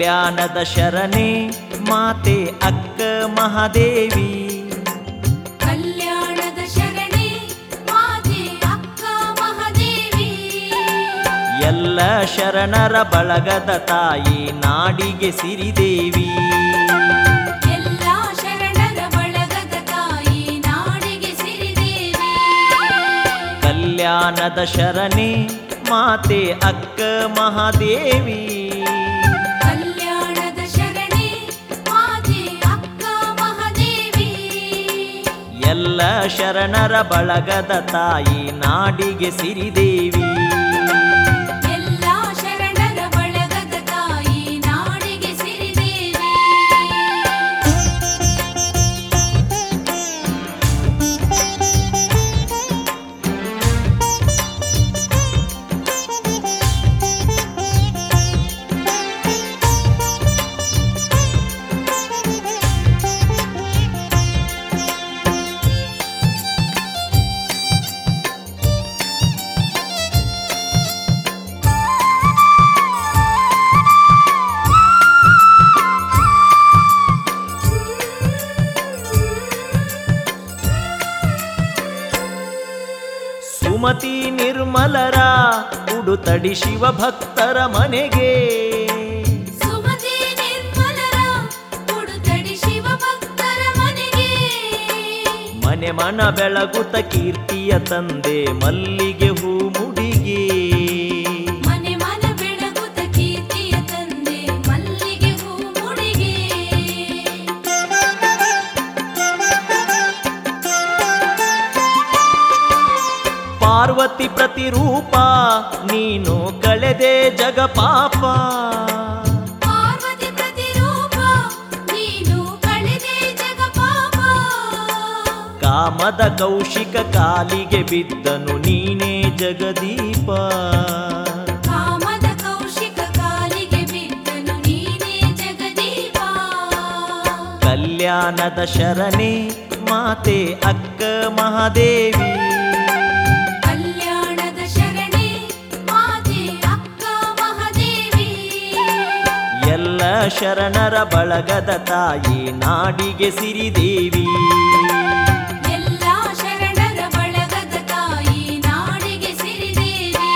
ಕಲ್ಯಾಣದ ಶರಣೆ ಮಾತೆ ಅಕ್ಕ ಮಹಾದೇವಿ ಕಲ್ಯಾಣದ ಶರಣೆ ಮಾತೆ ಅಕ್ಕ ಮಹಾದೇವಿ ಎಲ್ಲ ಶರಣರ ಬಳಗದ ತಾಯಿ ನಾಡಿಗೆ ಸಿರಿದೇವಿ ಎಲ್ಲ ಶರಣರ ಬಳಗದ ತಾಯಿ ನಾಡಿಗೆ ಸಿರಿದೇವಿ ಕಲ್ಯಾಣದ ಶರಣೆ ಮಾತೆ ಅಕ್ಕ ಮಹಾದೇವಿ ಕಲ್ಯಾಣದ ಶರಣೆ ಮಾತೆ ಅಕ್ಕ ಮಹಾದೇವಿ ಎಲ್ಲ ಶರಣರ ಬಳಗದ ತಾಯಿ ನಾಡಿಗೆ ಸಿರಿದೇವಿ ಎಲ್ಲ ಶರಣರ ಬಳಗದ ತಾಯಿ ನಾಡಿಗೆ ಸಿರಿದೇವಿ ಸುಮತಿ ನಿರ್ಮಲರ ಉಡುತಡಿ ಶಿವಭಕ್ತರ ಮನೆಗೆ ಸುಮತಿ ನಿರ್ಮಲರ ಉಡುತಡಿ ಶಿವಭಕ್ತರ ಮನೆಗೆ ಮನೆ ಮನ ಬೆಳಗುತ್ತ ಕೀರ್ತಿಯ ತಂದೆ ಮಲ್ಲಿಗೆ ಹೂ ಮುಡಿಗೆ ಮನೆ ಮನ ಬೆಳಗುತ್ತ ಕೀರ್ತಿಯ ತಂದೆ ಮಲ್ಲಿಗೆ ಹೂ ಮುಡಿಗೆ ಪಾರ್ವತಿ ಪ್ರತಿರೂಪ ನೀನು ಕಳೆದೆ ಜಗ ಪಾಪ ಪಾರ್ವತಿ ಪ್ರತಿರೂಪ ನೀನು ಕಳೆದೆ ಜಗ ಪಾಪ ಕಾಮದ ಕೌಶಿಕ ಕಾಲಿಗೆ ಬಿದ್ದನು ನೀನೇ ಜಗದೀಪ ಕಾಮದ ಕೌಶಿಕ ಕಾಲಿಗೆ ಬಿದ್ದನು ನೀನೇ ಜಗದೀಪ ಕಲ್ಯಾಣದ ಶರಣೆ ಮಾತೆ ಅಕ್ಕ ಮಹಾದೇವಿ ಕಲ್ಯಾಣದ ಶರಣೆ ಮಾತೆ ಅಕ್ಕ ಮಹಾದೇವಿ ಎಲ್ಲ ಶರಣರ ಬಳಗದ ತಾಯಿ ನಾಡಿಗೆ ಸಿರಿದೇವಿ ಎಲ್ಲ ಶರಣರ ಬಳಗದ ತಾಯಿ ನಾಡಿಗೆ ಸಿರಿದೇವಿ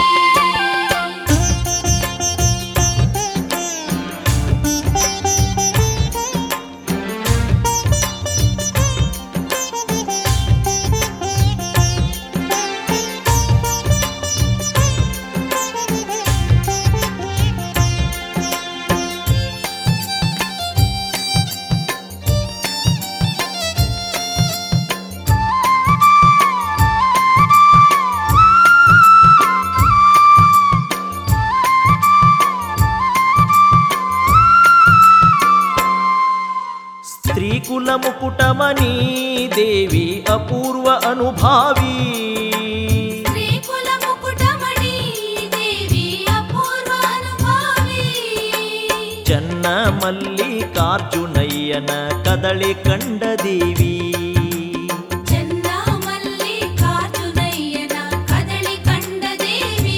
ಸ್ತ್ರೀ ಕುಲ ಮುಕುಟಮಣಿ ದೇವಿ ಅಪೂರ್ವ ಅನುಭಾವಿ ಶ್ರೀ ಕುಲ ಮುಕುಟಮಣಿ ದೇವಿ ಅಪೂರ್ವ ಅನುಭಾವಿ ಚನ್ನ ಮಲ್ಲಿಕಾರ್ಜುನಯ್ಯನ ಕದಳೆ ಕಂಡ ದೇವಿ ಚೆನ್ನ ಮಲ್ಲಿಕಾರ್ಜುನಯ್ಯನ ಕದಳಿ ಕಂಡ ದೇವಿ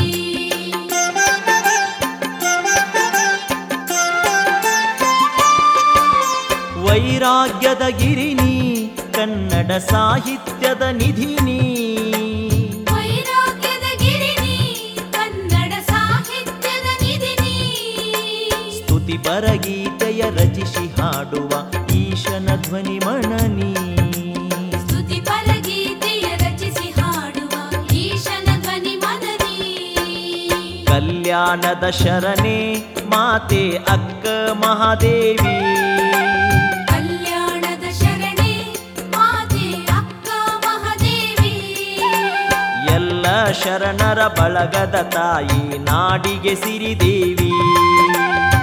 ವೈರಾಗ್ಯದ ಗಿರಿನಿ ಕನ್ನಡ ಸಾಹಿತ್ಯದ ನಿಧಿನಿ ವೈರಾಗ್ಯದ ಗಿರಿನಿ ಕನ್ನಡ ಸಾಹಿತ್ಯದ ನಿಧಿನಿ ಸ್ತುತಿ ಬರಗೀತೆಯ ರಚಿಸಿ ಹಾಡುವ ಈಶನ ಧ್ವನಿ ಮಣನಿ ಸ್ತುತಿ ಪರಗೀತೆಯ ರಚಿಸಿ ಹಾಡುವ ಈಶನ ಧ್ವನಿ ಮನನಿ ಕಲ್ಯಾಣದ ಶರಣೆ ಮಾತೆ ಅಕ್ಕ ಮಹಾದೇವಿ ಕಲ್ಯಾಣದ ಶರಣೆ ಮಾತೆ ಅಕ್ಕ ಮಹಾದೇವಿ ಎಲ್ಲ ಶರಣರ ಬಳಗದ ತಾಯಿ ನಾಡಿಗೆ ಸಿರಿದೇವಿ